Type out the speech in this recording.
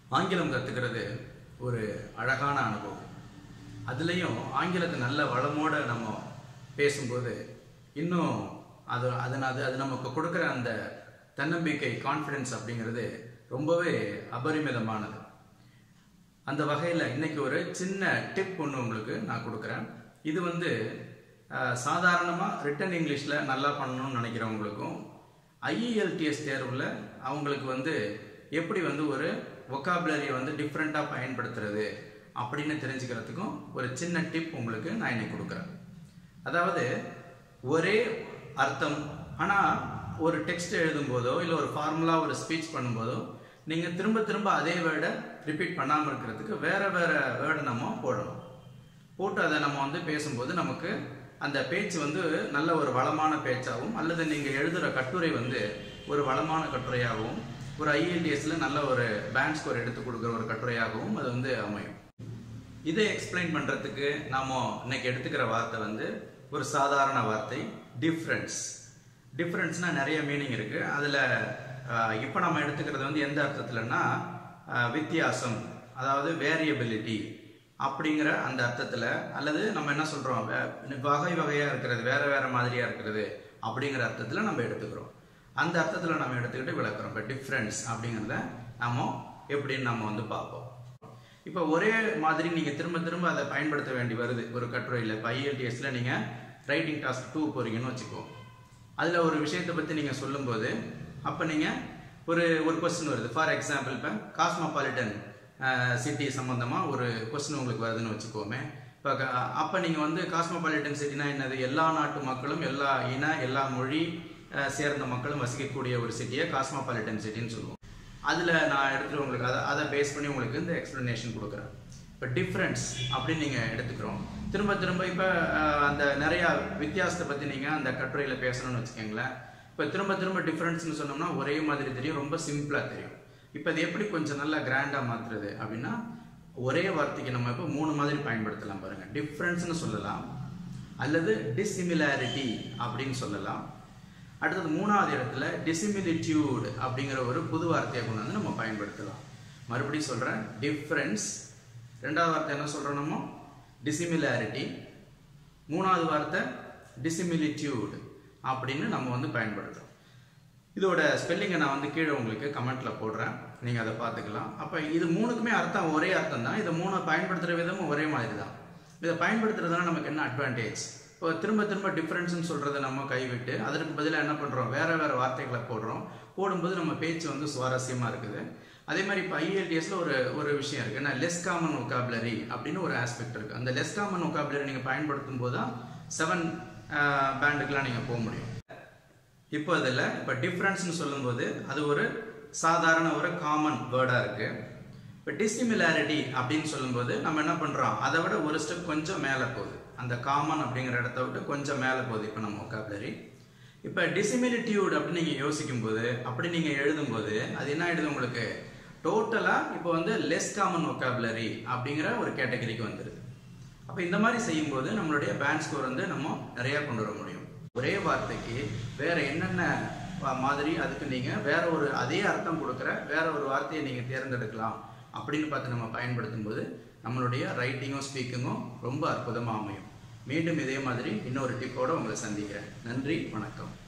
ஆங்கிலம் கற்றுக்கிறது ஒரு அழகான அனுபவம் அதுலேயும் ஆங்கிலத்தை நல்ல வளமோட நம்ம பேசும்போது இன்னும் அது அது அது அது நமக்கு கொடுக்குற அந்த தன்னம்பிக்கை கான்ஃபிடென்ஸ் அப்படிங்கிறது ரொம்பவே அபரிமிதமானது அந்த வகையில் இன்னைக்கு ஒரு சின்ன டிப் ஒன்று உங்களுக்கு நான் கொடுக்குறேன் இது வந்து சாதாரணமாக ரிட்டன் இங்கிலீஷில் நல்லா பண்ணணும்னு நினைக்கிறவங்களுக்கும் ஐஇஎல்டிஎஸ் தேர்வில் அவங்களுக்கு வந்து எப்படி வந்து ஒரு ஒக்காபுலரியை வந்து டிஃப்ரெண்ட்டாக பயன்படுத்துறது அப்படின்னு தெரிஞ்சுக்கிறதுக்கும் ஒரு சின்ன டிப் உங்களுக்கு நான் இன்னைக்கு கொடுக்குறேன் அதாவது ஒரே அர்த்தம் ஆனால் ஒரு டெக்ஸ்ட் எழுதும்போதோ இல்லை ஒரு ஃபார்முலா ஒரு ஸ்பீச் பண்ணும்போதோ நீங்கள் திரும்ப திரும்ப அதே வேர்டை ரிப்பீட் பண்ணாமல் இருக்கிறதுக்கு வேற வேற வேர்டை நம்ம போடணும் போட்டு அதை நம்ம வந்து பேசும்போது நமக்கு அந்த பேச்சு வந்து நல்ல ஒரு வளமான பேச்சாகவும் அல்லது நீங்கள் எழுதுகிற கட்டுரை வந்து ஒரு வளமான கட்டுரையாகவும் ஒரு ஐஎல்டிஎஸ்ல நல்ல ஒரு பேங்க் ஸ்கோர் எடுத்து கொடுக்குற ஒரு கட்டுரையாகவும் அது வந்து அமையும் இதை எக்ஸ்பிளைன் பண்ணுறதுக்கு நாம இன்னைக்கு எடுத்துக்கிற வார்த்தை வந்து ஒரு சாதாரண வார்த்தை டிஃப்ரென்ஸ் டிஃப்ரென்ஸ்னா நிறைய மீனிங் இருக்கு அதில் இப்போ நம்ம எடுத்துக்கிறது வந்து எந்த அர்த்தத்துலன்னா அஹ், வித்தியாசம் அதாவது வேரியபிலிட்டி அப்படிங்கிற அந்த அர்த்தத்தில் அல்லது நம்ம என்ன சொல்கிறோம் வகை வகையாக இருக்கிறது வேற வேற மாதிரியாக இருக்கிறது அப்படிங்கிற அர்த்தத்தில் நம்ம எடுத்துக்கிறோம் அந்த அர்த்தத்தில் நம்ம எடுத்துக்கிட்டு விளக்குறோம் இப்போ டிஃப்ரென்ஸ் அப்படிங்கிறத நம்ம எப்படின்னு நம்ம வந்து பார்ப்போம் இப்போ ஒரே மாதிரி நீங்கள் திரும்ப திரும்ப அதை பயன்படுத்த வேண்டி வருது ஒரு கட்டுரையில் இப்போ ஐஎல்டிஎஸ்ல நீங்கள் ரைட்டிங் டாஸ்க் டூ போறீங்கன்னு வச்சுக்கோ அதில் ஒரு விஷயத்தை பற்றி நீங்கள் சொல்லும்போது அப்போ நீங்கள் ஒரு ஒரு கொஸ்டின் வருது ஃபார் எக்ஸாம்பிள் இப்போ காஸ்மோபாலிட்டன் சிட்டி சம்மந்தமாக ஒரு கொஸ்டின் உங்களுக்கு வருதுன்னு வச்சுக்கோமே இப்போ அப்போ நீங்கள் வந்து காஸ்மோபாலிட்டன் சிட்டினா என்னது எல்லா நாட்டு மக்களும் எல்லா இன எல்லா மொழி அஹ், சேர்ந்த மக்களும் வசிக்கக்கூடிய ஒரு சிட்டியை காஸ்மோபாலிட்டன் சிட்டின்னு சொல்லுவோம் அதில் நான் எடுத்துகிட்டு உங்களுக்கு அதை அதை பேஸ் பண்ணி உங்களுக்கு இந்த எக்ஸ்ப்ளனேஷன் கொடுக்குறேன் இப்போ டிஃப்ரென்ஸ் அப்படின்னு நீங்கள் எடுத்துக்கிறோம் திரும்ப திரும்ப இப்போ அந்த நிறையா வித்தியாசத்தை பற்றி நீங்கள் அந்த கட்டுரையில் பேசணும்னு வச்சுக்கோங்களேன் இப்போ திரும்ப திரும்ப டிஃப்ரென்ஸ்னு சொன்னோம்னா ஒரே மாதிரி தெரியும் ரொம்ப சிம்பிளாக தெரியும் இப்போ அது எப்படி கொஞ்சம் நல்லா கிராண்டாக மாற்றுறது அப்படின்னா ஒரே வார்த்தைக்கு நம்ம இப்போ மூணு மாதிரி பயன்படுத்தலாம் பாருங்கள் டிஃப்ரென்ஸ்னு சொல்லலாம் அல்லது டிசிமிலாரிட்டி அப்படின்னு சொல்லலாம் அடுத்தது மூணாவது இடத்துல டிசிமிலிட்யூட் அப்படிங்கிற ஒரு புது வார்த்தையை கொண்டு வந்து நம்ம பயன்படுத்தலாம் மறுபடியும் சொல்கிறேன் டிஃப்ரென்ஸ் ரெண்டாவது வார்த்தை என்ன சொல்கிறோம் நம்ம டிசிமிலாரிட்டி மூணாவது வார்த்தை டிசிமிலிட்யூட் அப்படின்னு நம்ம வந்து பயன்படுத்துகிறோம் இதோட ஸ்பெல்லிங்கை நான் வந்து கீழே உங்களுக்கு கமெண்ட்ல போடுறேன் நீங்கள் அதை பார்த்துக்கலாம் அப்போ இது மூணுக்குமே அர்த்தம் ஒரே அர்த்தம் தான் இதை மூணு பயன்படுத்துகிற விதமும் ஒரே மாதிரி தான் இதை பயன்படுத்துறதுனால நமக்கு என்ன அட்வான்டேஜ் இப்போ திரும்ப திரும்ப டிஃப்ரென்ஸ்னு சொல்கிறத நம்ம கைவிட்டு அதற்கு பதிலாக என்ன பண்ணுறோம் வேற வேற வார்த்தைகளை போடுறோம் போடும்போது நம்ம பேச்சு வந்து சுவாரஸ்யமாக இருக்குது அதே மாதிரி இப்போ ஐஎல்டிஎஸ்ல ஒரு ஒரு விஷயம் இருக்குது என்ன லெஸ் காமன் ஒகாபுலரி அப்படின்னு ஒரு ஆஸ்பெக்ட் இருக்குது அந்த லெஸ் காமன் ஒகாபுலரி நீங்கள் பயன்படுத்தும் போது தான் செவன் பேண்டுக்கெலாம் நீங்கள் போக முடியும் இப்போ அதில் இப்போ டிஃப்ரென்ஸ்னு சொல்லும்போது அது ஒரு சாதாரண ஒரு காமன் வேர்டாக இருக்கு இப்போ டிசிமிலாரிட்டி அப்படின்னு சொல்லும்போது நம்ம என்ன பண்ணுறோம் அதை விட ஒரு ஸ்டெப் கொஞ்சம் மேலே போகுது அந்த காமன் அப்படிங்கிற இடத்த விட்டு கொஞ்சம் மேலே போகுது இப்போ நம்ம ஒக்காபுலரி இப்போ டிசிமிலிட்டியூட் அப்படின்னு நீங்கள் யோசிக்கும்போது அப்படி நீங்கள் எழுதும்போது அது என்ன ஆயிடுது உங்களுக்கு டோட்டலாக இப்போ வந்து லெஸ் காமன் ஒக்காபுலரி அப்படிங்கிற ஒரு கேட்டகரிக்கு வந்துடுது அப்போ இந்த மாதிரி செய்யும்போது நம்மளுடைய பேண்ட் ஸ்கோர் வந்து நம்ம நிறையா கொண்டு வர முடியும் ஒரே வார்த்தைக்கு வேற என்னென்ன வ- மாதிரி அதுக்கு நீங்கள் வேற ஒரு அதே அர்த்தம் கொடுக்குற வேற ஒரு வார்த்தையை நீங்கள் தேர்ந்தெடுக்கலாம் அப்படின்னு பார்த்து நம்ம பயன்படுத்தும் போது நம்மளுடைய ரைட்டிங்கும் ஸ்பீக்கிங்கும் ரொம்ப அற்புதமாக அமையும் மீண்டும் இதே மாதிரி இன்னொரு டிப்போட உங்களை சந்திக்கிறேன் நன்றி வணக்கம்